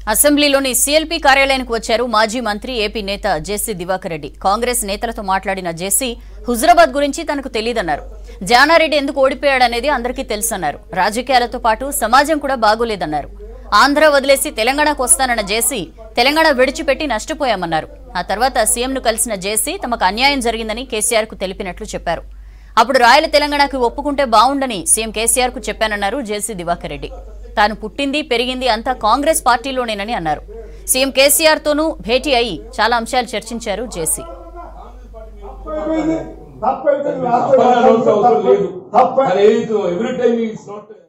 అసెంబ్లీలోని CLP కార్యాలయానికి వచ్చారు మాజీ మంత్రి ఏపీ నేత జేసీ దివాకర్ రెడ్డి కాంగ్రెస్ నేతలతో మాట్లాడిన జేసీ హుజరాబాద్ గురించి తనకు తెలియదన్నారు జానారెడ్డి ఎందుకు ఓడిపోయాడనేది అందరికీ తెలుసన్నారు రాజకీయాలతో పాటు సమాజం కూడా బాగోలేదన్నారు ఆంధ్ర వదిలేసి తెలంగాణకు వస్తానన్న జేసీ తెలంగాణ విడిచిపెట్టి నష్టపోయామన్నారు ఆ తర్వాత సీఎంను కలిసిన జేసీ తమకు అన్యాయం జరిగిందని కేసీఆర్ కు తెలిపినట్లు చెప్పారు అప్పుడు రాయల తెలంగాణకు ఒప్పుకుంటే బావుండని సీఎం కేసీఆర్ కు చెప్పానన్నారు జేసీ దివాకర్ రెడ్డి తాను పుట్టింది పెరిగింది అంతా కాంగ్రెస్ పార్టీలోనేనని అన్నారు సీఎం కేసీఆర్ తోనూ భేటీ అయి చాలా అంశాలు చర్చించారు జేసీ తప్పైపోయింది తప్పైపోయింది అప్పన్న నోట్స్ అవసరం లేదు తప్ప ఎవ్రీ టైమ్ ఇట్స్ నాట్